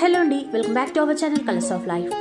hello అండి welcome back to our channel colours of life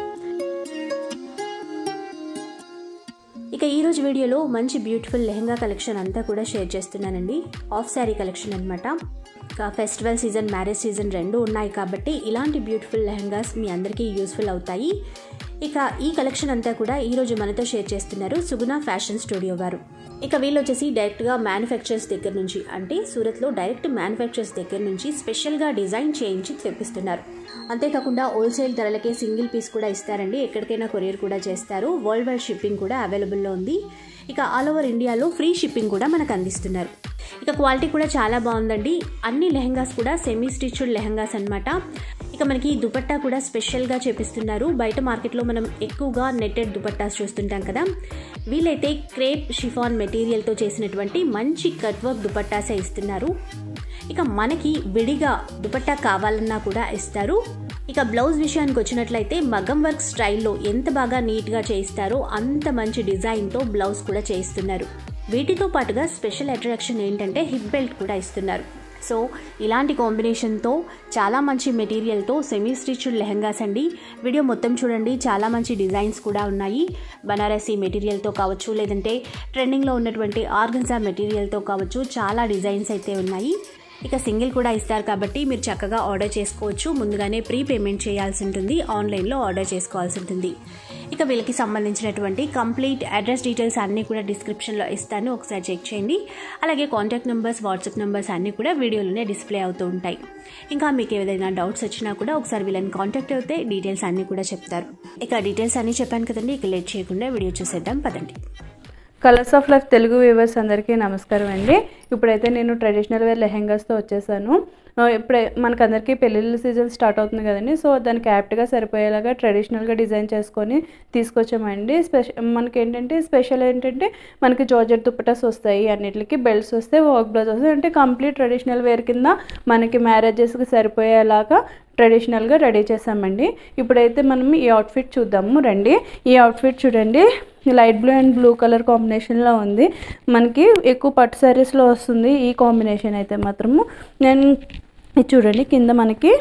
ఇక ఈరోజు వీడియోలో మంచి బ్యూటిఫుల్ లెహంగా కలెక్షన్ అంతా కూడా షేర్ చేస్తున్నానండి ఆఫ్ శారీ కలెక్షన్ అనమాట ఫెస్టివల్ సీజన్ మ్యారేజ్ సీజన్ రెండు ఉన్నాయి కాబట్టి ఇలాంటి బ్యూటిఫుల్ లెహంగాస్ మీ అందరికీ యూస్ఫుల్ అవుతాయి ఇక ఈ కలెక్షన్ అంతా కూడా ఈరోజు మనతో షేర్ చేస్తున్నారు సుగుణ ఫ్యాషన్ స్టూడియో వారు ఇక వీళ్ళు వచ్చేసి డైరెక్ట్గా మ్యానుఫ్యాక్చర్స్ దగ్గర నుంచి అంటే సూరత్లో డైరెక్ట్ మ్యానుఫ్యాక్చర్స్ దగ్గర నుంచి స్పెషల్గా డిజైన్ చేయించి తెప్పిస్తున్నారు అంతేకాకుండా హోల్సేల్ ధరలకే సింగిల్ పీస్ కూడా ఇస్తారండి ఎక్కడికైనా కొరియర్ కూడా చేస్తారు వరల్డ్ వైడ్ షిప్పింగ్ కూడా అవైలబుల్లో ఉంది ఇక ఆల్ ఓవర్ ఇండియాలో ఫ్రీ షిప్పింగ్ కూడా మనకు అందిస్తున్నారు ఇక క్వాలిటీ కూడా చాలా బాగుందండి అన్ని లెహంగాస్ కూడా సెమీ స్టిచ్డ్ లెహంగాస్ అనమాట ఇక మనకి దుపట్టా కూడా స్పెషల్గా చేపిస్తున్నారు బయట మార్కెట్లో మనం ఎక్కువగా నెట్టెడ్ దుపట్టాస్ చూస్తుంటాం కదా వీలైతే క్రేప్ షిఫాన్ మెటీరియల్తో చేసినటువంటి మంచి కట్ వర్క్ దుపట్టాసే ఇస్తున్నారు ఇక మనకి విడిగా దుపట్టా కావాలన్నా కూడా ఇస్తారు ఇక బ్లౌజ్ విషయానికి వచ్చినట్లయితే మగం వర్క్ స్టైల్లో ఎంత బాగా నీట్గా చేయిస్తారో అంత మంచి డిజైన్తో బ్లౌజ్ కూడా చేయిస్తున్నారు వీటితో పాటుగా స్పెషల్ అట్రాక్షన్ ఏంటంటే హిప్ బెల్ట్ కూడా ఇస్తున్నారు సో ఇలాంటి కాంబినేషన్తో చాలా మంచి మెటీరియల్తో సెమీ స్టిచ్డ్ లెహంగాస్ అండి వీడియో మొత్తం చూడండి చాలా మంచి డిజైన్స్ కూడా ఉన్నాయి బనారసీ మెటీరియల్తో కావచ్చు లేదంటే ట్రెండింగ్లో ఉన్నటువంటి ఆర్గన్జా మెటీరియల్తో కావచ్చు చాలా డిజైన్స్ అయితే ఉన్నాయి ఇక సింగిల్ కూడా ఇస్తారు కాబట్టి మీరు చక్కగా ఆర్డర్ చేసుకోవచ్చు ముందుగానే ప్రీ పేమెంట్ చేయాల్సి ఉంటుంది ఆన్లైన్లో ఆర్డర్ చేసుకోవాల్సి ఉంటుంది ఇక వీళ్ళకి సంబంధించినటువంటి కంప్లీట్ అడ్రస్ డీటెయిల్స్ అన్నీ కూడా డిస్క్రిప్షన్లో ఇస్తాను ఒకసారి చెక్ చేయండి అలాగే కాంటాక్ట్ నెంబర్స్ వాట్సాప్ నెంబర్స్ అన్నీ కూడా వీడియోలోనే డిస్ప్లే అవుతూ ఉంటాయి ఇంకా మీకు ఏదైనా డౌట్స్ వచ్చినా కూడా ఒకసారి వీళ్ళని కాంటాక్ట్ అయితే డీటెయిల్స్ అన్నీ కూడా చెప్తారు ఇక డీటెయిల్స్ అన్నీ చెప్పాను కదండి ఇక లేట్ చేయకుండా వీడియో చూసేద్దాం పదండి colours of life Telugu viewers అందరికీ నమస్కారం అండి ఇప్పుడైతే నేను ట్రెడిషనల్ వేర్ లెహెంగాస్తో వచ్చేసాను ఆ, ఇప్పుడే మనకు అందరికీ పెళ్ళిళ్ళ సీజన్ స్టార్ట్ అవుతుంది కదండి సో దానికి యాప్ట్గా సరిపోయేలాగా ట్రెడిషనల్గా డిజైన్ చేసుకొని తీసుకొచ్చామండి స్పెషల్ మనకి ఏంటంటే స్పెషల్ ఏంటంటే మనకి జార్జెట్ దుప్పటాస్ వస్తాయి అన్నిటికి బెల్ట్స్ వస్తాయి వర్క్ బ్లౌజ్ వస్తాయి అంటే కంప్లీట్ ట్రెడిషనల్ వేర్ కింద మనకి మ్యారేజెస్కి సరిపోయేలాగా ట్రెడిషనల్గా రెడీ చేసామండి ఇప్పుడైతే మనం ఈ అవుట్ఫిట్ చూద్దాము రండి ఈ అవుట్ఫిట్ చూడండి light blue and blue colour కాంబినేషన్లో ఉంది మనకి ఎక్కువ పట్టు శారీస్లో వస్తుంది ఈ కాంబినేషన్ అయితే మాత్రము నేను ఇది చూడండి కింద మనకి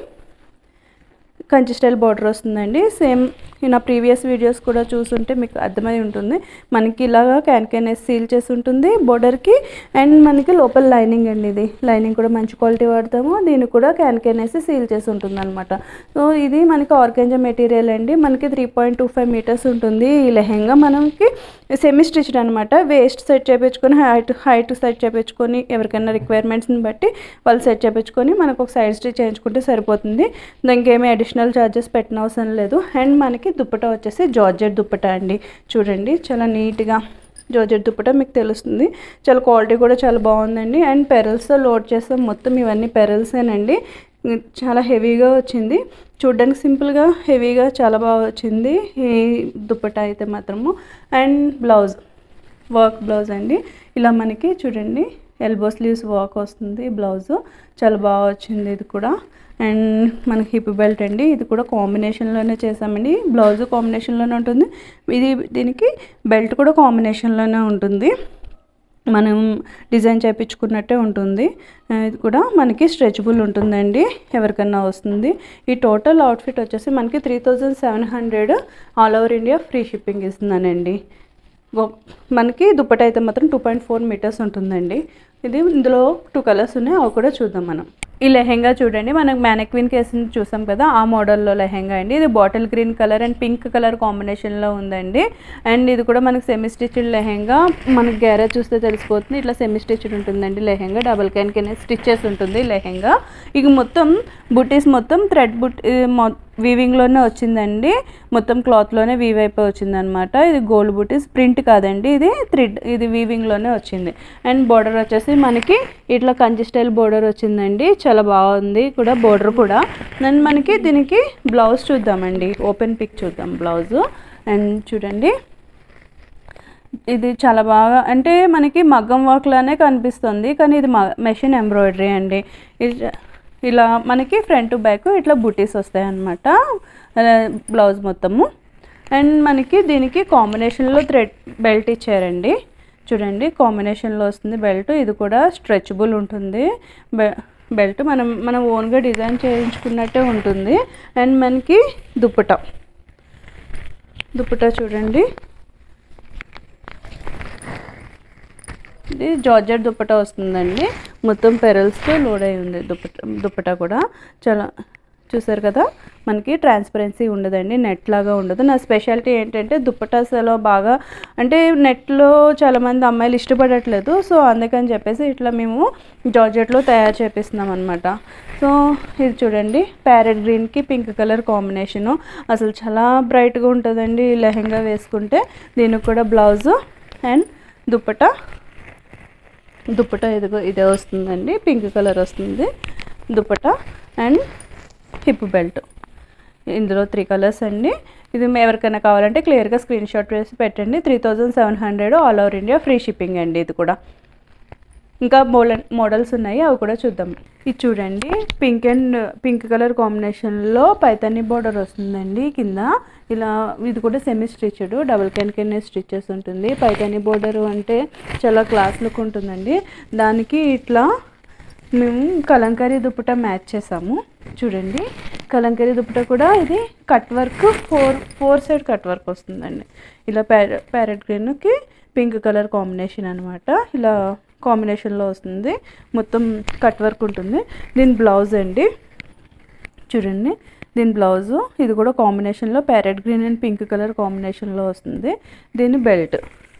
కంచి స్టైల్ బార్డర్ వస్తుందండి సేమ్ నా ప్రీవియస్ వీడియోస్ కూడా చూసుంటే మీకు అర్థమై ఉంటుంది మనకి ఇలాగా క్యాన్ క్యాన్ వేసి సీల్ చేసి ఉంటుంది బోర్డర్కి అండ్ మనకి లోపల లైనింగ్ అండి ఇది లైనింగ్ కూడా మంచి క్వాలిటీ వాడతాము దీనికి కూడా క్యాన్ క్యాన్ వేసి సీల్ చేసి ఉంటుంది అనమాట సో ఇది మనకి ఆర్గంజా మెటీరియల్ అండి మనకి three point two five metres ఉంటుంది ఈ లెహెంగా మనకి సెమీ స్టిచ్డ్ అనమాట వేస్ట్ సెట్ చేయించుకొని హైట్ హైట్ సెట్ చేయించుకొని ఎవరికైనా రిక్వైర్మెంట్స్ని బట్టి వాళ్ళు సెట్ చేయించుకొని మనకు ఒక సైడ్ స్టిచ్ చేయించుకుంటే సరిపోతుంది దానికి ఏమీ అడిషనల్ ఛార్జెస్ పెట్టిన అవసరం లేదు అండ్ మనకి దుప్పట వచ్చేసి జార్జెట్ దుప్పట అండి చూడండి చాలా నీట్గా జార్జెట్ దుప్పట మీకు తెలుస్తుంది చాలా క్వాలిటీ కూడా చాలా బాగుందండి అండ్ పెరల్స్తో లోడ్ చేస్తాం మొత్తం ఇవన్నీ పెరల్సేనండి చాలా హెవీగా వచ్చింది చూడ్డానికి సింపుల్గా హెవీగా చాలా బాగా వచ్చింది ఈ దుప్పట అయితే మాత్రము అండ్ బ్లౌజ్ వర్క్ బ్లౌజ్ అండి ఇలా మనకి చూడండి ఎల్బో స్లీవ్స్ వర్క్ వస్తుంది బ్లౌజ్ చాలా బాగా వచ్చింది ఇది కూడా అండ్ మనకి హిప్ బెల్ట్ అండి ఇది కూడా కాంబినేషన్లోనే చేసామండి బ్లౌజ్ కాంబినేషన్లోనే ఉంటుంది ఇది దీనికి బెల్ట్ కూడా కాంబినేషన్లోనే ఉంటుంది మనం డిజైన్ చేయించుకున్నట్టే ఉంటుంది ఆ, ఇది కూడా మనకి స్ట్రెచబుల్ ఉంటుందండి ఎవరికన్నా వస్తుంది ఈ టోటల్ అవుట్ఫిట్ వచ్చేసి మనకి three thousand seven hundred all over India free shipping ఇస్తున్నానండి గో- మనకి దుప్పట అయితే మాత్రం టూ పాయింట్ ఫోర్ మీటర్స్ ఉంటుందండి ఇది ఇందులో టూ కలర్స్ ఉన్నాయి అవి కూడా చూద్దాం మనం ఈ లెహెంగా చూడండి మనకు మ్యానక్విన్ కేసు చూసాం కదా ఆ మోడల్లో లెహెంగా అండి ఇది bottle green colour and pink colour కాంబినేషన్లో ఉందండి అండ్ ఇది కూడా మనకి సెమీ స్టిచ్డ్ లెహెంగా మనకి గ్యారేజ్ చూస్తే తెలిసిపోతుంది ఇట్లా సెమీ స్టిచ్డ్ ఉంటుందండి లెహెంగా డబల్ క్యాన్ కింద స్టిచెస్ ఉంటుంది లెహెంగా ఇక మొత్తం బుటీస్ మొత్తం థ్రెడ్ బుట్ వీవింగ్లోనే వచ్చిందండి మొత్తం క్లాత్లోనే వీవ్ అయిపోయి వచ్చిందనమాట ఇది గోల్డ్ బుటీస్ ప్రింట్ కాదండి ఇది థ్రెడ్ ఇది వీవింగ్లోనే వచ్చింది అండ్ బోర్డర్ వచ్చేసి మనకి ఇట్లా కంచి స్టైల్ బోర్డర్ వచ్చిందండి చాలా బాగుంది కూడా బోర్డర్ కూడా అండ్ మనకి దీనికి బ్లౌజ్ చూద్దామండి ఓపెన్ పిక్ చూద్దాం బ్లౌజ్ అండ్ చూడండి ఇది చాలా బాగా అంటే మనకి మగ్గం వర్క్ లానే కనిపిస్తుంది కానీ ఇది మెషిన్ ఎంబ్రాయిడరీ అండి ఇది ఇలా మనకి ఫ్రంట్ బ్యాక్ ఇట్లా బుటీస్ వస్తాయి అన్నమాట బ్లౌజ్ మొత్తము అండ్ మనకి దీనికి కాంబినేషన్లో థ్రెడ్ బెల్ట్ ఇచ్చారండి చూడండి కాంబినేషన్లో వస్తుంది బెల్ట్ ఇది కూడా స్ట్రెచబుల్ ఉంటుంది బె బెల్ట్ మనం మనం ఓన్గా డిజైన్ చేయించుకున్నట్టే ఉంటుంది అండ్ మనకి దుప్పట దుప్పట చూడండి ఇది జార్జెట్ దుప్పట వస్తుందండి మొత్తం పెరల్స్తో లోడ్ అయి ఉంది దుప్పట దుప్పట కూడా చాలా చూసారు కదా మనకి ట్రాన్స్పరెన్సీ ఉండదండి నెట్ లాగా ఉండదు నా స్పెషాలిటీ ఏంటంటే దుప్పటాసలో బాగా అంటే నెట్లో చాలామంది అమ్మాయిలు ఇష్టపడట్లేదు సో అందుకని చెప్పేసి ఇట్లా మేము జార్జెట్లో తయారు చేపిస్తున్నాం అనమాట సో ఇది చూడండి ప్యారెట్ గ్రీన్కి పింక్ కలర్ కాంబినేషను అసలు చాలా బ్రైట్గా ఉంటుందండి ఈ లెహెంగా వేసుకుంటే దీనికి కూడా బ్లౌజు అండ్ దుప్పట దుప్పట ఇదిగో ఇదే వస్తుందండి పింక్ కలర్ వస్తుంది దుప్పట అండ్ హిప్ బెల్ట్ ఇందులో త్రీ కలర్స్ అండి ఇది మీ ఎవరికైనా కావాలంటే క్లియర్గా స్క్రీన్ షాట్ వేసి పెట్టండి three thousand seven hundred all over India free shipping అండి ఇది కూడా ఇంకా మోడ మోడల్స్ ఉన్నాయి అవి కూడా చూద్దాం ఇది చూడండి పింక్ అండ్ పింక్ కలర్ కాంబినేషన్లో పైతాని బార్డర్ వస్తుందండి కింద ఇలా ఇది కూడా semi stitched double can can stitches ఉంటుంది పైతాని బార్డర్ అంటే చాలా క్లాస్ లుక్ ఉంటుందండి దానికి ఇట్లా మేము కలంకారీ దుప్పట మ్యాచ్ చేసాము చూడండి కలంకారీ దుప్పట కూడా ఇది cut work four four side cut work వస్తుందండి ఇలా ప్యారె ప్యారెట్ గ్రీన్కి పింక్ కలర్ కాంబినేషన్ అనమాట ఇలా కాంబినేషన్లో వస్తుంది మొత్తం కట్ వర్క్ ఉంటుంది దీని బ్లౌజ్ అండి చూడండి దీని బ్లౌజు ఇది కూడా కాంబినేషన్లో parrot green and pink colour కాంబినేషన్లో వస్తుంది దీని బెల్ట్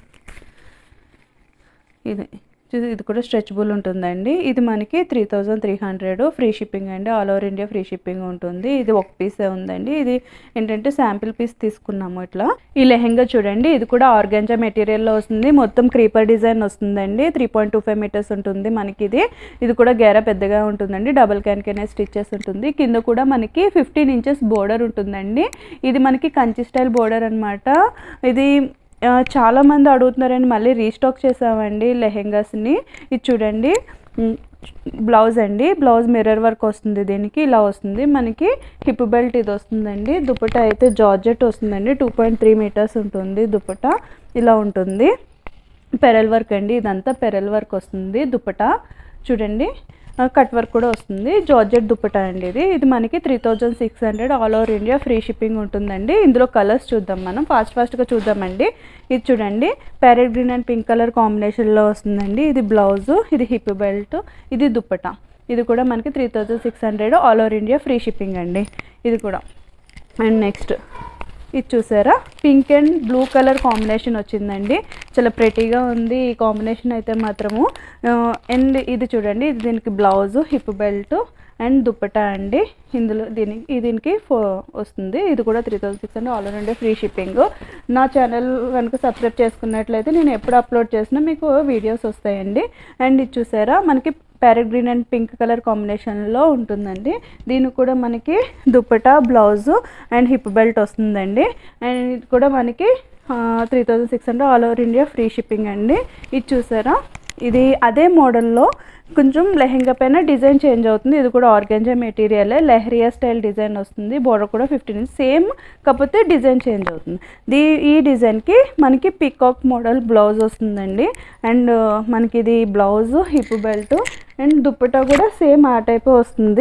ఇది ఇది ఇది కూడా స్ట్రెచబుల్ ఉంటుందండి ఇది మనకి three thousand three hundred free shipping అండి all over India free shipping ఉంటుంది ఇది ఒక పీసే ఉందండి ఇది ఏంటంటే శాంపిల్ పీస్ తీసుకున్నాము ఇట్లా ఈ లెహెంగా చూడండి ఇది కూడా ఆర్గాంజా మెటీరియల్లో వస్తుంది మొత్తం క్రీపర్ డిజైన్ వస్తుందండి three point two five metres ఉంటుంది మనకి ఇది ఇది కూడా గేర పెద్దగా ఉంటుందండి డబల్ క్యాన్ కెన్ స్టిచెస్ ఉంటుంది కింద కూడా మనకి ఫిఫ్టీన్ ఇంచెస్ బోర్డర్ ఉంటుందండి ఇది మనకి కంచి స్టైల్ బోర్డర్ అనమాట ఇది ఆ, చాలా మంది అడుగుతున్నారని మళ్ళీ రీస్టాక్ చేసామండి లెహెంగాస్ని ఇది చూడండి ఉమ్, బ్లౌజ్ అండి బ్లౌజ్ మిర్రర్ వర్క్ వస్తుంది దీనికి ఇలా వస్తుంది మనకి హిప్ బెల్ట్ ఇది వస్తుందండి దుపట్ట అయితే జార్జెట్ వస్తుందండి టూ పాయింట్ త్రీ మీటర్స్ ఉంటుంది దుపట్ట ఇలా ఉంటుంది పెరల్ వర్క్ అండి ఇదంతా పెరల్ వర్క్ వస్తుంది దుపట్ట చూడండి ఆ, కట్ వర్క్ కూడా వస్తుంది జార్జెట్ దుప్పటా అండి ఇది ఇది మనకి three thousand six hundred all over India free shipping ఉంటుందండి ఇందులో కలర్స్ చూద్దాం మనం ఫాస్ట్ ఫాస్ట్గా చూద్దామండి ఇది చూడండి parrot green and pink colour కాంబినేషన్లో వస్తుందండి ఇది బ్లౌజు ఇది హిప్ బెల్ట్ ఇది దుప్పటా ఇది కూడా మనకి three thousand six hundred all over India free shipping అండి ఇది కూడా అండ్ నెక్స్ట్ ఇది చూసారా pink and blue colour combination వచ్చిందండి చాలా ప్రెటీగా ఉంది ఈ కాంబినేషన్ అయితే మాత్రము అండ్ ఇది చూడండి ఇది దీనికి blouse hip belt and dupatta అండి ఇందులో దీనికి ఈ దీనికి ఫో వస్తుంది ఇది కూడా three thousand six hundred all over free shipping నా ఛానల్ కనుక సబ్స్క్రైబ్ చేసుకున్నట్లయితే నేను ఎప్పుడు అప్లోడ్ చేసినా మీకు వీడియోస్ వస్తాయండి అండ్ ఇది చూసారా మనకి parrot green and pink colour కాంబినేషన్లో ఉంటుందండి దీనికి కూడా మనకి dupatta blouse and hip belt వస్తుందండి అండ్ ఇది కూడా మనకి three thousand six hundred all over India free shipping అండి ఇది చూసారా ఇది అదే మోడల్లో కొంచెం లెహెంగా పైన డిజైన్ చేంజ్ అవుతుంది ఇది కూడా organza material leheriya style design వస్తుంది బోర్డర్ కూడా ఫిఫ్టీన్ సేమ్ కాకపోతే డిజైన్ చేంజ్ అవుతుంది దీ ఈ డిజైన్కి మనకి పికాక్ మోడల్ బ్లౌజ్ వస్తుందండి అండ్ మనకి ఇది blouse hip belt and dupatta కూడా సేమ్ ఆ టైప్ వస్తుంది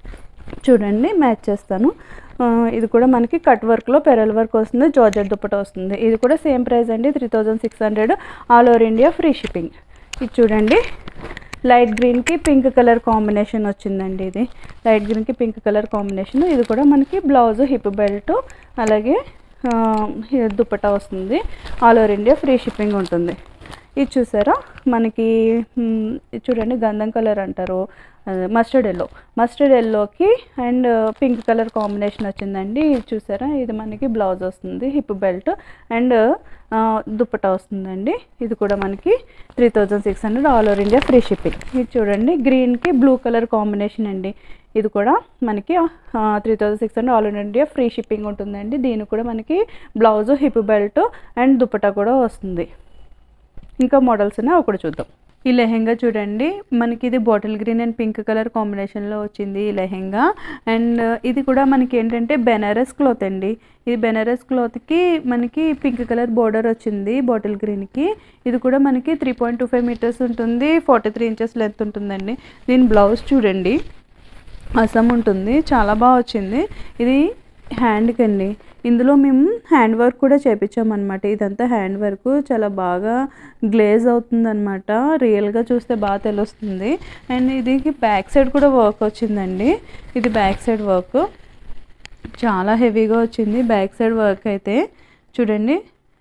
చూడండి మ్యాచ్ చేస్తాను ఆ, ఇది కూడా మనకి కట్ వర్క్లో పెరల్ వర్క్ వస్తుంది జార్జెట్ దుప్పట వస్తుంది ఇది కూడా సేమ్ ప్రైస్ అండి three thousand six hundred all over India free shipping ఇది చూడండి లైట్ గ్రీన్కి పింక్ కలర్ కాంబినేషన్ వచ్చిందండి ఇది లైట్ గ్రీన్కి పింక్ కలర్ కాంబినేషన్ ఇది కూడా మనకి బ్లౌజ్ హిప్ బెల్ట్ అలాగే ఆ, హి- దుపట్టా వస్తుంది all over India free shipping ఉంటుంది ఇది చూసారా మనకి మ్, ఇది చూడండి గంధం కలర్ అంటారు మస్టర్డ్ ఎల్లో మస్టర్డ్ ఎల్లోకి అండ్ పింక్ కలర్ కాంబినేషన్ వచ్చిందండి ఇది చూసారా ఇది మనకి బ్లౌజ్ వస్తుంది హిప్ బెల్ట్ అండ్ దుప్పటా వస్తుందండి ఇది కూడా మనకి three thousand six hundred all over India free shipping ఇది చూడండి గ్రీన్కి బ్లూ కలర్ కాంబినేషన్ అండి ఇది కూడా మనకి three thousand six hundred all over India free shipping ఉంటుందండి దీనికి కూడా మనకి blouse hip belt and dupatta కూడా వస్తుంది ఇంకా మోడల్స్ ఉన్నాయి అవి కూడా చూద్దాం ఈ లెహెంగా చూడండి మనకి ఇది bottle green and pink colour కాంబినేషన్లో వచ్చింది ఈ లెహెంగా అండ్ ఇది కూడా మనకి ఏంటంటే బెనారస్ క్లాత్ అండి ఈ బెనారస్ క్లాత్కి మనకి పింక్ కలర్ బోర్డర్ వచ్చింది బాటిల్ గ్రీన్కి ఇది కూడా మనకి three point two five metres ఉంటుంది ఫార్టీ త్రీ ఇంచెస్ లెంత్ ఉంటుందండి దీని బ్లౌజ్ చూడండి అసం ఉంటుంది చాలా బాగా వచ్చింది ఇది హ్యాండ్కి అండి ఇందులో మేము హ్యాండ్ వర్క్ కూడా చేపించామన్నమాట ఇదంతా హ్యాండ్ వర్క్ చాలా బాగా గ్లేజ్ అవుతుందన్నమాట రియల్గా చూస్తే బాగా తెలుస్తుంది అండ్ ఇది బ్యాక్ సైడ్ కూడా వర్క్ వచ్చిందండి ఇది బ్యాక్ సైడ్ వర్క్ చాలా హెవీగా వచ్చింది బ్యాక్ సైడ్ వర్క్ అయితే చూడండి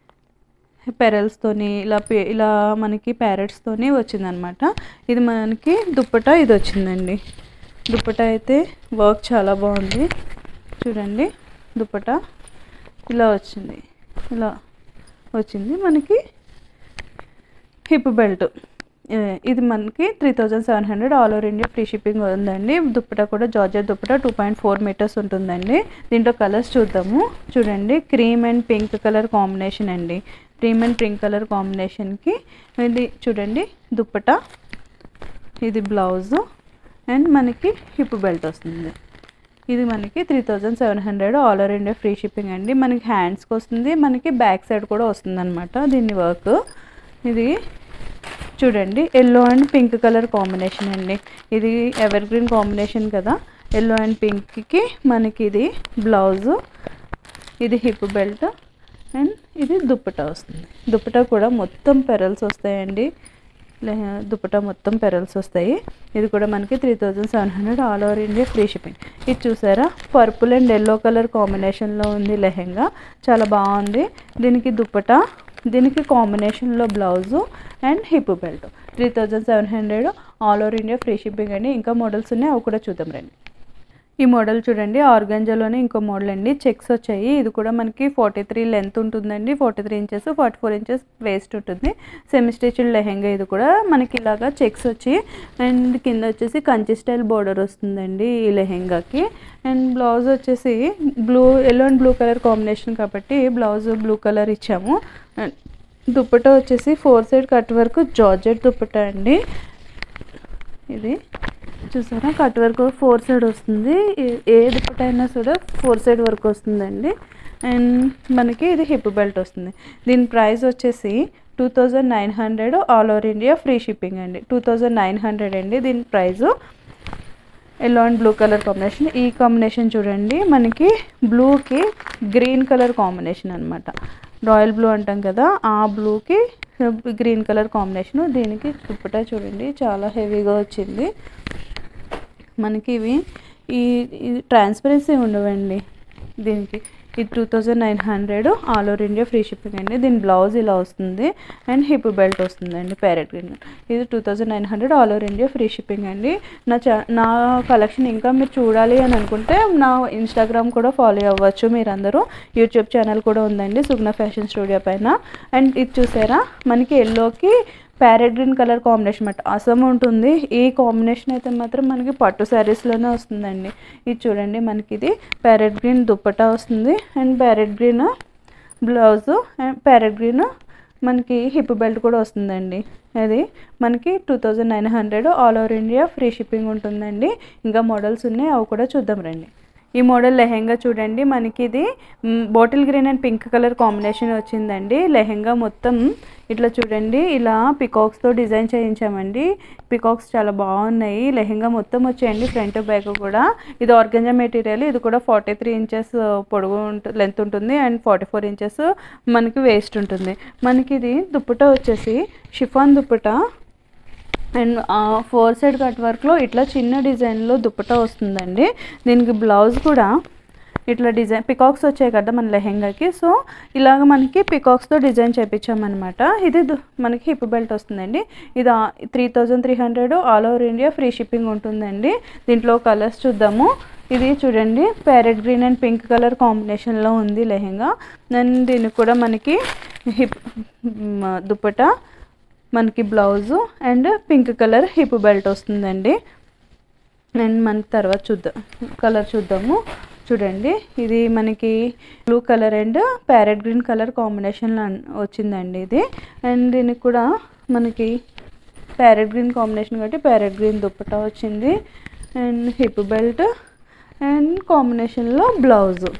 పెరల్స్తోని ఇలా పే ఇలా మనకి ప్యారెట్స్తోని వచ్చిందనమాట ఇది మనకి దుప్పట ఇది వచ్చిందండి దుప్పట అయితే వర్క్ చాలా బాగుంది చూడండి దుప్పట ఇలా వచ్చింది ఇలా వచ్చింది మనకి హిప్ బెల్ట్ ఇది మనకి three thousand seven hundred all over India free shipping ఉందండి దుప్పట కూడా georgette dupatta two point four metres ఉంటుందండి దీంట్లో కలర్స్ చూద్దాము చూడండి cream and pink colour combination అండి క్రీమ్ అండ్ పింక్ కలర్ కాంబినేషన్కి ఇది చూడండి దుప్పట ఇది బ్లౌజు అండ్ మనకి హిప్ బెల్ట్ వస్తుంది ఇది మనకి three thousand seven hundred all over India free shipping అండి మనకి హ్యాండ్స్కి వస్తుంది మనకి బ్యాక్ సైడ్ కూడా వస్తుంది అనమాట దీని వర్క్ ఇది చూడండి yellow and pink colour combination అండి ఇది ఎవర్ గ్రీన్ కాంబినేషన్ కదా ఎల్లో అండ్ పింక్కి మనకి ఇది బ్లౌజు ఇది హిప్ బెల్ట్ అండ్ ఇది దుప్పట వస్తుంది దుప్పట కూడా మొత్తం పెరల్స్ వస్తాయండి లెహ- దుపట మొత్తం పెరల్స్ వస్తాయి ఇది కూడా మనకి three thousand seven hundred all over India free shipping ఇది చూసారా పర్పుల్ అండ్ ఎల్లో కలర్ కాంబినేషన్లో ఉంది లెహెంగా చాలా బాగుంది దీనికి దుపట దీనికి కాంబినేషన్లో blouse and hip belt three thousand seven hundred all over India free shipping అండి ఇంకా మోడల్స్ ఉన్నాయి అవి కూడా చూద్దాం రండి ఈ మోడల్ చూడండి ఆర్గంజాలోనే ఇంకో మోడల్ అండి చెక్స్ వచ్చాయి ఇది కూడా మనకి ఫార్టీ త్రీ లెంత్ ఉంటుందండి forty three inches forty four inches waist ఉంటుంది సెమీ స్టిచ్డ్ లెహెంగా ఇది కూడా మనకి ఇలాగా చెక్స్ వచ్చి అండ్ కింద వచ్చేసి కంచి స్టైల్ బోర్డర్ వస్తుందండి ఈ లెహెంగాకి అండ్ బ్లౌజ్ వచ్చేసి blue yellow and blue colour combination కాబట్టి బ్లౌజ్ బ్లూ కలర్ ఇచ్చాము అండ్ దుప్పట వచ్చేసి ఫోర్ సైడ్ కట్ వరకు జార్జెట్ దుప్పట అండి ఇది చూసారా కట్ వర్క్ ఫోర్ సైడ్ వస్తుంది ఏ- ఏ దుప్పట అయినా కూడా ఫోర్ సైడ్ వరకు వస్తుందండి అండ్ మనకి ఇది హిప్ బెల్ట్ వస్తుంది దీని ప్రైస్ వచ్చేసి two thousand nine hundred all over India free shipping అండి టూ థౌజండ్ నైన్ హండ్రెడ్ అండి దీని price yellow and blue colour combination ఈ కాంబినేషన్ చూడండి మనకి బ్లూకి గ్రీన్ కలర్ కాంబినేషన్ అనమాట రాయల్ బ్లూ అంటాం కదా ఆ బ్లూకి గ్రీన్ కలర్ కాంబినేషన్ దీనికి దుప్పటా చూడండి చాలా హెవీగా వచ్చింది మనకి ఇవి ఈ ట్రాన్స్పరెన్సీ ఉండవండి దీనికి ఇది two thousand nine hundred all over India free shipping అండి దీని బ్లౌజ్ ఇలా వస్తుంది అండ్ హిప్ బెల్ట్ వస్తుందండి ప్యారెట్ గ్రీన్ ఇది two thousand nine hundred all over India free shipping అండి నా చా నా కలెక్షన్ ఇంకా మీరు చూడాలి అని అనుకుంటే నా ఇన్స్టాగ్రామ్ కూడా ఫాలో అవ్వచ్చు మీరందరూ యూట్యూబ్ ఛానల్ కూడా ఉందండి సుగ్న ఫ్యాషన్ స్టూడియో పైన అండ్ ఇది చూసారా మనకి ఎల్లోకి ప్యారెట్ గ్రీన్ కలర్ కాంబినేషన్ అన్నమాట అసమ్ ఉంటుంది ఈ కాంబినేషన్ అయితే మాత్రం మనకి పట్టు శారీస్లోనే వస్తుందండి ఇది చూడండి మనకి ఇది ప్యారెట్ గ్రీన్ దుప్పటా వస్తుంది and parrot green blouse and parrot green మనకి హిప్ బెల్ట్ కూడా వస్తుందండి అది మనకి two thousand nine hundred all over India free shipping ఉంటుందండి ఇంకా మోడల్స్ ఉన్నాయి అవి కూడా చూద్దాం రండి ఈ మోడల్ లెహెంగా చూడండి మనకి ఇది మ్, bottle green and pink colour combination వచ్చిందండి లెహెంగా మొత్తం ఇట్లా చూడండి ఇలా పికాక్స్తో డిజైన్ చేయించామండి పికాక్స్ చాలా బాగున్నాయి లెహెంగా మొత్తం వచ్చాయండి ఫ్రంట్ బ్యాక్ కూడా ఇది ఆర్గంజా మెటీరియల్ ఇది కూడా ఫార్టీ త్రీ ఇంచెస్ పొడుగు ఉంటుంది లెంత్ ఉంటుంది అండ్ ఫార్టీ ఫోర్ ఇంచెస్ మనకి వేస్ట్ ఉంటుంది మనకి ఇది దుప్పట వచ్చేసి chiffon dupatta and four side cut వర్క్లో ఇట్లా చిన్న డిజైన్లో దుప్పటా వస్తుందండి దీనికి బ్లౌజ్ కూడా ఇట్లా డిజైన్ పికాక్స్ వచ్చాయి కదా మన లెహెంగాకి సో ఇలాగ మనకి పికాక్స్తో డిజైన్ చేయించామన్నమాట ఇది దు- మనకి హిప్ బెల్ట్ వస్తుందండి ఇది three thousand three hundred all over India free shipping ఉంటుందండి దీంట్లో కలర్స్ చూద్దాము ఇది చూడండి parrot green and pink colour కాంబినేషన్లో ఉంది లెహెంగా అండ్ దీనికి కూడా మనకి హిప్ మ, దుప్పటా మనకి blouse and pink colour hip belt వస్తుందండి అండ్ మనకి తర్వాత చూద్దాం కలర్ చూద్దాము చూడండి ఇది మనకి blue colour and parrot green colour కాంబినేషన్లో అన్- వచ్చిందండి ఇది అండ్ దీనికి కూడా మనకి ప్యారెట్ గ్రీన్ కాంబినేషన్ కాబట్టి ప్యారెట్ గ్రీన్ దుప్పటా వచ్చింది అండ్ హిప్ బెల్ట్ అండ్ కాంబినేషన్లో బ్లౌజు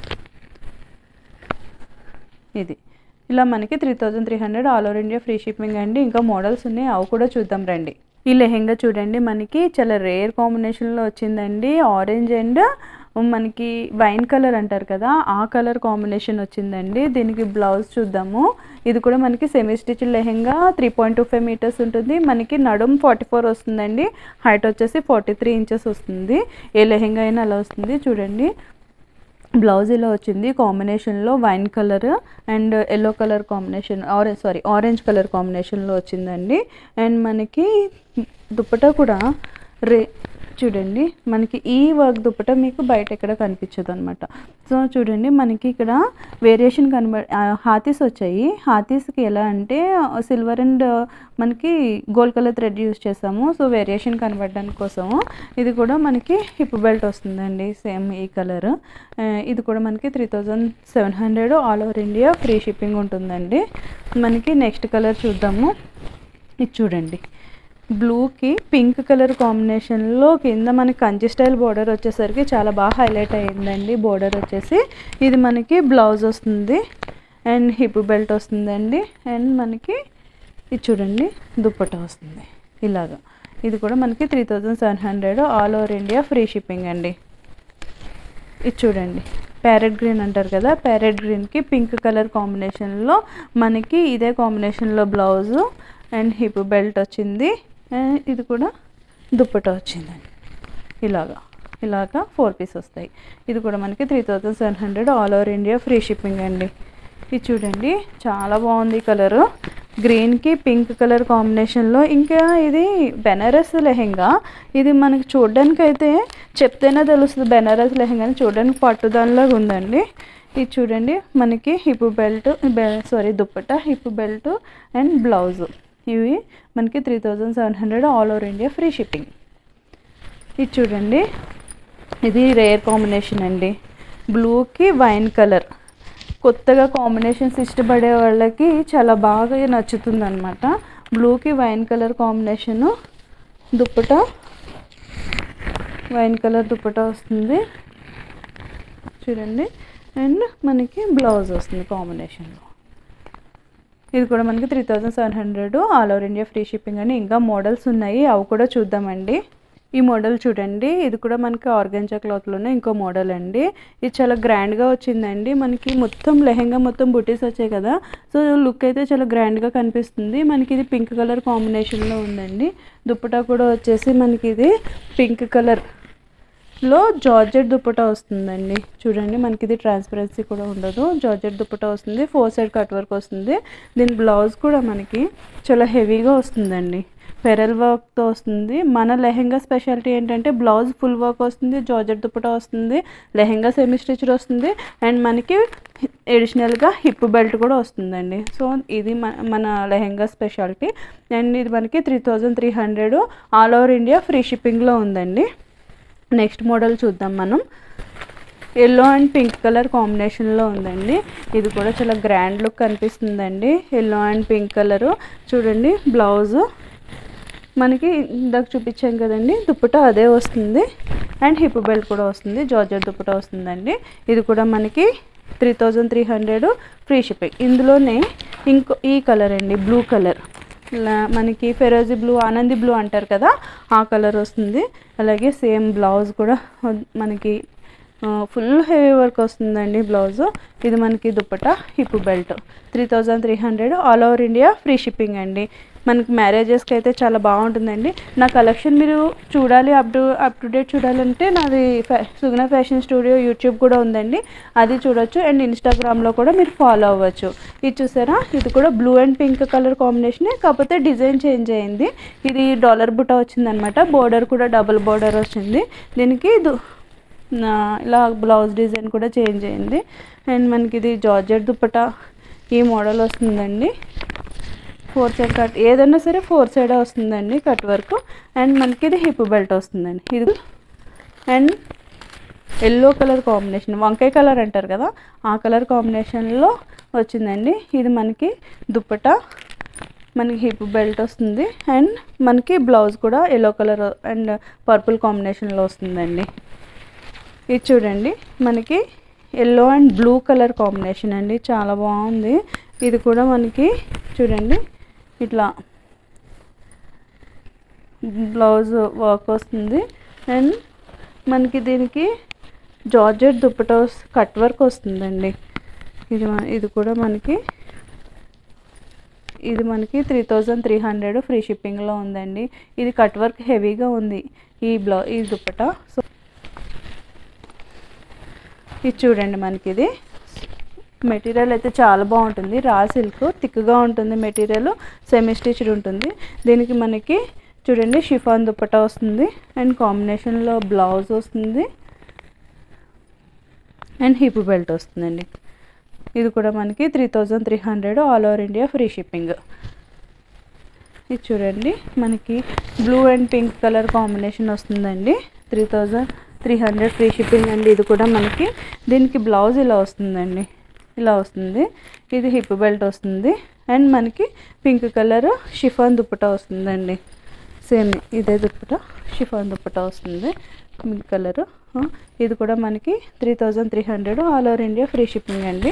ఇది ఇలా మనకి three thousand three hundred all over India free shipping అండి ఇంకా మోడల్స్ ఉన్నాయి అవి కూడా చూద్దాం రండి ఈ లెహెంగా చూడండి మనకి చాలా రేర్ కాంబినేషన్లో వచ్చిందండి ఆరెంజ్ అండ్ మనకి వైన్ కలర్ అంటారు కదా ఆ కలర్ కాంబినేషన్ వచ్చిందండి దీనికి బ్లౌజ్ చూద్దాము ఇది కూడా మనకి semi stitch lehenga three point two five metres ఉంటుంది మనకి నడుం ఫార్టీ ఫోర్ వస్తుందండి హైట్ వచ్చేసి ఫార్టీ త్రీ ఇంచెస్ వస్తుంది ఏ లెహెంగా అయినా అలా వస్తుంది చూడండి బ్లౌజ్ ఇలా వచ్చింది కాంబినేషన్లో wine colour and yellow colour combination orange sorry orange colour కాంబినేషన్లో వచ్చిందండి అండ్ మనకి దుప్పటా కూడా రే చూడండి మనకి ఈ వర్క్ దుప్పట మీకు బయట ఎక్కడ కనిపించదు అనమాట సో చూడండి మనకి ఇక్కడ వేరియేషన్ కనబ హాతీస్ వచ్చాయి హాతీస్కి ఎలా అంటే సిల్వర్ అండ్ మనకి గోల్డ్ కలర్ థ్రెడ్ యూస్ చేసాము సో వేరియేషన్ కనబడడానికి కోసము ఇది కూడా మనకి హిప్ బెల్ట్ వస్తుందండి సేమ్ ఈ కలర్ ఇది కూడా మనకి three thousand seven hundred all over India free shipping ఉంటుందండి మనకి నెక్స్ట్ కలర్ చూద్దాము ఇది చూడండి బ్లూకి పింక్ కలర్ కాంబినేషన్లో కింద మనకి కంచి స్టైల్ బోర్డర్ వచ్చేసరికి చాలా బాగా హైలైట్ అయ్యిందండి బోర్డర్ వచ్చేసి ఇది మనకి బ్లౌజ్ వస్తుంది అండ్ హిప్ బెల్ట్ వస్తుందండి అండ్ మనకి ఇది చూడండి దుప్పట వస్తుంది ఇలాగా ఇది కూడా మనకి three thousand seven hundred all over India free shipping అండి ఇది చూడండి ప్యారెట్ గ్రీన్ అంటారు కదా ప్యారెట్ గ్రీన్కి పింక్ కలర్ కాంబినేషన్లో మనకి ఇదే కాంబినేషన్లో బ్లౌజు అండ్ హిప్ బెల్ట్ వచ్చింది అండ్ ఇది కూడా దుప్పట వచ్చిందండి ఇలాగా ఇలాగా ఫోర్ పీస్ వస్తాయి ఇది కూడా మనకి three thousand seven hundred all over India free shipping అండి ఇది చూడండి చాలా బాగుంది కలరు గ్రీన్కి పింక్ కలర్ కాంబినేషన్లో ఇంకా ఇది బెనారస్ లెహెంగా ఇది మనకి చూడడానికి అయితే చెప్తేనే తెలుస్తుంది బెనారస్ లెహెంగా అని చూడడానికి పట్టుదానిలాగా ఉందండి ఇది చూడండి మనకి hip belt sorry dupatta hip belt and blouse ఇవి మనకి three thousand seven hundred all over India free shipping ఇది చూడండి ఇది రేర్ కాంబినేషన్ అండి బ్లూకి వైన్ కలర్ కొత్తగా కాంబినేషన్స్ ఇష్టపడే వాళ్ళకి చాలా బాగా నచ్చుతుంది అనమాట బ్లూకి wine colour combination dupatta wine colour dupatta వస్తుంది చూడండి అండ్ మనకి బ్లౌజ్ వస్తుంది కాంబినేషన్లో ఇది కూడా మనకి three thousand seven hundred all over India free shipping అని ఇంకా మోడల్స్ ఉన్నాయి అవి కూడా చూద్దామండి ఈ మోడల్ చూడండి ఇది కూడా మనకి ఆర్గంజా క్లాత్లోనే ఇంకో మోడల్ అండి ఇది చాలా గ్రాండ్గా వచ్చిందండి మనకి మొత్తం లెహెంగా మొత్తం బుటీస్ వచ్చాయి కదా సో లుక్ అయితే చాలా గ్రాండ్గా కనిపిస్తుంది మనకి ఇది పింక్ కలర్ కాంబినేషన్లో ఉందండి దుప్పటా కూడా వచ్చేసి మనకి ఇది పింక్ కలర్ లో జార్జెట్ దుప్పటా వస్తుందండి చూడండి మనకి ఇది ట్రాన్స్పరెన్సీ కూడా ఉండదు జార్జెట్ దుప్పటా వస్తుంది ఫోర్ సైడ్ కట్ వర్క్ వస్తుంది దీని బ్లౌజ్ కూడా మనకి చాలా హెవీగా వస్తుందండి ఫెరల్ వర్క్తో వస్తుంది మన లెహెంగా స్పెషాలిటీ ఏంటంటే బ్లౌజ్ ఫుల్ వర్క్ వస్తుంది జార్జెట్ దుప్పటా వస్తుంది లెహెంగా సెమీ స్టిచ్డ్ వస్తుంది అండ్ మనకి ఎడిషనల్గా హిప్ బెల్ట్ కూడా వస్తుందండి సో ఇది మన మన లెహెంగా స్పెషాలిటీ అండ్ ఇది మనకి three thousand three hundred all over India free షిప్పింగ్లో ఉందండి నెక్స్ట్ మోడల్ చూద్దాం మనం ఎల్లో అండ్ పింక్ కలర్ కాంబినేషన్లో ఉందండి ఇది కూడా చాలా గ్రాండ్ లుక్ కనిపిస్తుందండి ఎల్లో అండ్ పింక్ కలరు చూడండి బ్లౌజు మనకి ఇందాక చూపించాం కదండి దుప్పట అదే వస్తుంది అండ్ హిప్ బెల్ట్ కూడా వస్తుంది జార్జెట్ దుప్పట వస్తుందండి ఇది కూడా మనకి three thousand three hundred free shipping ఇందులోనే ఇంకో ఈ కలర్ అండి బ్లూ కలర్ ఇలా మనకి ఫెరోజీ బ్లూ ఆనంది బ్లూ అంటారు కదా ఆ కలర్ వస్తుంది అలాగే సేమ్ బ్లౌజ్ కూడా మనకి ఫుల్ హెవీ వర్క్ వస్తుందండి బ్లౌజ్ ఇది మనకి dupatta hip belt three thousand three hundred all over India free shipping అండి మనకి మ్యారేజెస్కి అయితే చాలా బాగుంటుందండి నా కలెక్షన్ మీరు చూడాలి up to up to date చూడాలంటే నాది ఫ్యా సుగుణ ఫ్యాషన్ స్టూడియో యూట్యూబ్ కూడా ఉందండి అది చూడొచ్చు అండ్ ఇన్స్టాగ్రామ్లో కూడా మీరు ఫాలో అవ్వచ్చు ఇది చూసారా ఇది కూడా బ్లూ అండ్ పింక్ కలర్ కాంబినేషనే కాకపోతే డిజైన్ చేంజ్ అయింది ఇది డాలర్ బుట్ట వచ్చిందనమాట బోర్డర్ కూడా డబుల్ బోర్డర్ వచ్చింది దీనికి దు- నా- ఇలా బ్లౌజ్ డిజైన్ కూడా చేంజ్ అయింది అండ్ మనకి ఇది జార్జెట్ దుప్పట ఈ మోడల్ వస్తుందండి ఫోర్ సైడ్ కట్ ఏదైనా సరే ఫోర్ సైడ్ వస్తుందండి కట్ వర్క్ అండ్ మనకి ఇది హిప్ బెల్ట్ వస్తుందండి ఇది అండ్ ఎల్లో కలర్ కాంబినేషన్ వంకాయ కలర్ అంటారు కదా ఆ కలర్ కాంబినేషన్లో వచ్చిందండి ఇది మనకి దుప్పట మనకి హిప్ బెల్ట్ వస్తుంది అండ్ మనకి బ్లౌజ్ కూడా ఎల్లో కలర్ అండ్ పర్పుల్ కాంబినేషన్లో వస్తుందండి ఇది చూడండి మనకి yellow and blue colour combination అండి చాలా బాగుంది ఇది కూడా మనకి చూడండి ఇట్లా బ్లౌజ్ వర్క్ వస్తుంది అండ్ మనకి దీనికి జార్జెట్ దుప్పట కట్ వర్క్ వస్తుందండి ఇది మ- ఇది కూడా మనకి ఇది మనకి three thousand three hundred free షిప్పింగ్లో ఉందండి ఇది కట్ వర్క్ హెవీగా ఉంది ఈ బ్లౌ ఈ దుప్పట సో ఇది చూడండి మనకి ఇది మెటీరియల్ అయితే చాలా బాగుంటుంది రా సిల్క్ థిక్గా ఉంటుంది మెటీరియల్ సెమీ స్టిచ్డ్ ఉంటుంది దీనికి మనకి చూడండి షిఫాన్ దుప్పటా వస్తుంది అండ్ కాంబినేషన్లో బ్లౌజ్ వస్తుంది అండ్ హిప్ బెల్ట్ వస్తుందండి ఇది కూడా మనకి three thousand three hundred all over India free shipping ఇది చూడండి మనకి blue and pink colour combination వస్తుందండి three thousand three hundred free shipping అండి ఇది కూడా మనకి దీనికి బ్లౌజ్ ఇలా వస్తుందండి ఇలా వస్తుంది ఇది హిప్ బెల్ట్ వస్తుంది అండ్ మనకి పింక్ కలర్ షిఫాన్ దుప్పటా వస్తుందండి సేమ్ ఇదే దుప్పట షిఫాన్ దుప్పటా వస్తుంది పింక్ కలర్ ఇది కూడా మనకి three thousand three hundred all over India free shipping అండి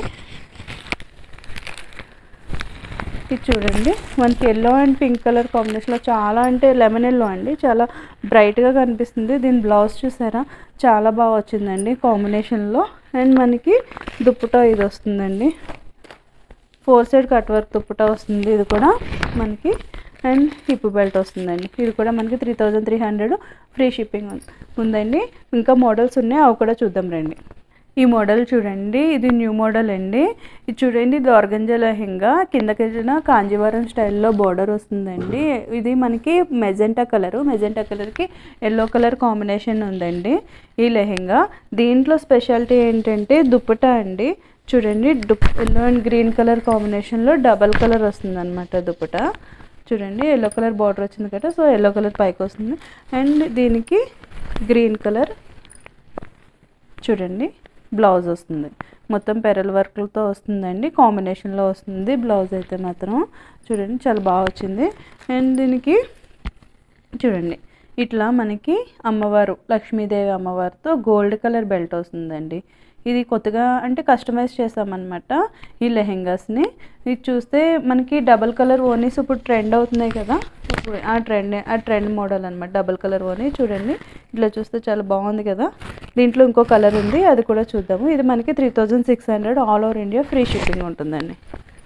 ఇది చూడండి మనకి ఎల్లో అండ్ పింక్ కలర్ కాంబినేషన్లో చాలా అంటే లెమన్ ఎల్లో అండి చాలా బ్రైట్గా కనిపిస్తుంది దీని బ్లౌజ్ చూసారా చాలా బాగా వచ్చిందండి కాంబినేషన్లో అండ్ మనకి దుప్పటా ఇది వస్తుందండి four side cut work dupatta వస్తుంది ఇది కూడా మనకి అండ్ హిప్ బెల్ట్ వస్తుందండి ఇది కూడా మనకి three thousand three hundred free shipping ఉందండి ఇంకా మోడల్స్ ఉన్నాయి అవి కూడా చూద్దాం రండి ఈ మోడల్ చూడండి ఇది న్యూ మోడల్ అండి ఇది చూడండి ఇది ఆర్గంజా లెహెంగా కిందకెళ్ళిన కాంజీవరం స్టైల్లో బోర్డర్ వస్తుందండి ఇది మనకి మెజెంటా కలరు మెజెంటా కలర్కి ఎల్లో కలర్ కాంబినేషన్ ఉందండి ఈ లెహెంగా దీంట్లో స్పెషాలిటీ ఏంటంటే దుప్పటా అండి చూడండి దుప్ ఎల్లో అండ్ గ్రీన్ కలర్ కాంబినేషన్లో డబల్ కలర్ వస్తుంది అనమాట దుప్పట చూడండి ఎల్లో కలర్ బార్డర్ వచ్చింది కదా సో ఎల్లో కలర్ పైకి వస్తుంది అండ్ దీనికి గ్రీన్ కలర్ చూడండి బ్లౌజ్ వస్తుంది మొత్తం పెరల్ వర్క్లతో వస్తుందండి కాంబినేషన్లో వస్తుంది బ్లౌజ్ అయితే మాత్రం చూడండి చాలా బాగా వచ్చింది అండ్ దీనికి చూడండి ఇట్లా మనకి అమ్మవారు లక్ష్మీదేవి అమ్మవారితో గోల్డ్ కలర్ బెల్ట్ వస్తుందండి ఇది కొత్తగా అంటే కస్టమైజ్ చేసామన్నమాట ఈ లెహెంగాస్ని ఇది చూస్తే మనకి డబల్ కలర్ ఓనీస్ ఇప్పుడు ట్రెండ్ అవుతున్నాయి కదా ఇప్పుడు ఆ ట్రెండ్ ఆ ట్రెండ్ మోడల్ అనమాట డబల్ కలర్ ఓనీ చూడండి ఇట్లా చూస్తే చాలా బాగుంది కదా దీంట్లో ఇంకో కలర్ ఉంది అది కూడా చూద్దాము ఇది మనకి three thousand six hundred all over India free shipping ఉంటుందండి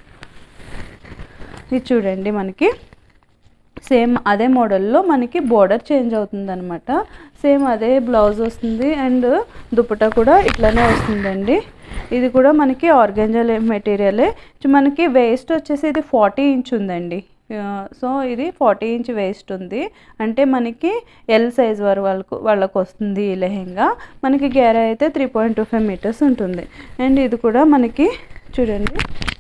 ఇది చూడండి మనకి సేమ్ అదే మోడల్లో మనకి బోర్డర్ చేంజ్ అవుతుంది అనమాట సేమ్ అదే బ్లౌజ్ వస్తుంది అండ్ దుపట్టా కూడా ఇట్లానే వస్తుందండి ఇది కూడా మనకి ఆర్గంజా మెటీరియలే మనకి వేస్ట్ వచ్చేసి ఇది ఫార్టీ ఇంచ్ ఉందండి ఆ, సో ఇది ఫార్టీ ఇంచ్ వేస్ట్ ఉంది అంటే మనకి ఎల్ సైజ్ వారు వాళ్ళకు వాళ్ళకు వస్తుంది ఈ లెహెంగా మనకి గేరా అయితే three point two five metres ఉంటుంది అండ్ ఇది కూడా మనకి చూడండి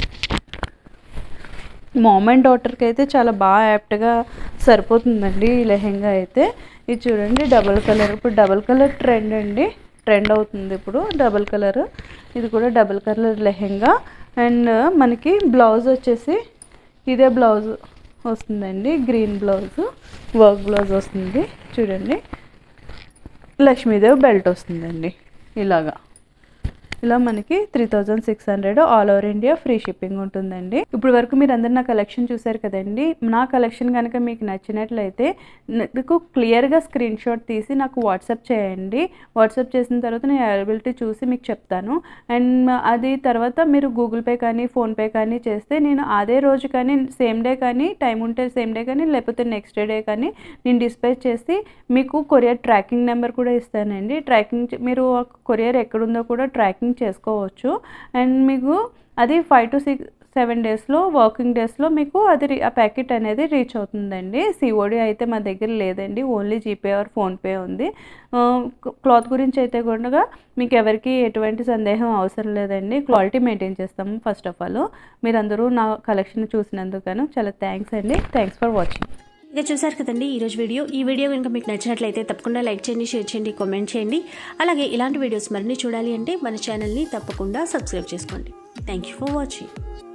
మామ్ అండ్ డాటర్కి అయితే చాలా బాగా యాప్ట్గా సరిపోతుందండి ఈ లెహెంగా అయితే ఇది చూడండి డబల్ కలర్ ఇప్పుడు డబల్ కలర్ ట్రెండ్ అండి ట్రెండ్ అవుతుంది ఇప్పుడు డబల్ కలర్ ఇది కూడా డబల్ కలర్ లెహెంగా అండ్ మనకి బ్లౌజ్ వచ్చేసి ఇదే బ్లౌజ్ వస్తుందండి గ్రీన్ బ్లౌజ్ వర్క్ బ్లౌజ్ వస్తుంది చూడండి లక్ష్మీదేవి బెల్ట్ వస్తుందండి ఇలాగా ఇలా మనకి three thousand six hundred all over India free shipping ఉంటుందండి ఇప్పుడు వరకు మీరు అందరు నా కలెక్షన్ చూసారు కదండి నా కలెక్షన్ కనుక మీకు నచ్చినట్లయితే నాకు క్లియర్గా స్క్రీన్ షాట్ తీసి నాకు వాట్సాప్ చేయండి వాట్సాప్ చేసిన తర్వాత నేను అవైలబిలిటీ చూసి మీకు చెప్తాను అండ్ అది తర్వాత మీరు గూగుల్ పే కానీ ఫోన్పే కానీ చేస్తే నేను అదే రోజు కానీ సేమ్ డే కానీ టైం ఉంటే సేమ్ డే కానీ లేకపోతే నెక్స్ట్ డే కానీ నేను డిస్పాచ్ చేసి మీకు కొరియర్ ట్రాకింగ్ నెంబర్ కూడా ఇస్తానండి ట్రాకింగ్ మీరు కొరియర్ ఎక్కడుందో కూడా ట్రాకింగ్ చేసుకోవచ్చు అండ్ మీకు అది ఫైవ్ టు సిక్స్ సెవెన్ డేస్లో వర్కింగ్ డేస్లో మీకు అది రీ- ఆ ప్యాకెట్ అనేది రీచ్ అవుతుందండి సిఓడి అయితే మా దగ్గర లేదండి ఓన్లీ జీపే ఆర్ ఫోన్పే ఉంది ఆ, క్లాత్ గురించి అయితే కూడా మీకు ఎవరికి ఎటువంటి సందేహం అవసరం లేదండి క్వాలిటీ మెయింటైన్ చేస్తాము ఫస్ట్ ఆఫ్ ఆల్ మీరందరూ నా కలెక్షన్ చూసినందుకు చాలా థ్యాంక్స్ అండి థ్యాంక్స్ ఫర్ వాచింగ్ ఇక చూసారు కదండి ఈరోజు వీడియో ఈ వీడియో కనుక మీకు నచ్చినట్లయితే తప్పకుండా లైక్ చేయండి షేర్ చేయండి కామెంట్ చేయండి అలాగే ఇలాంటి వీడియోస్ మరిన్ని చూడాలి అంటే మన ఛానల్ని తప్పకుండా సబ్స్క్రైబ్ చేసుకోండి థ్యాంక్ యూ ఫర్ వాచింగ్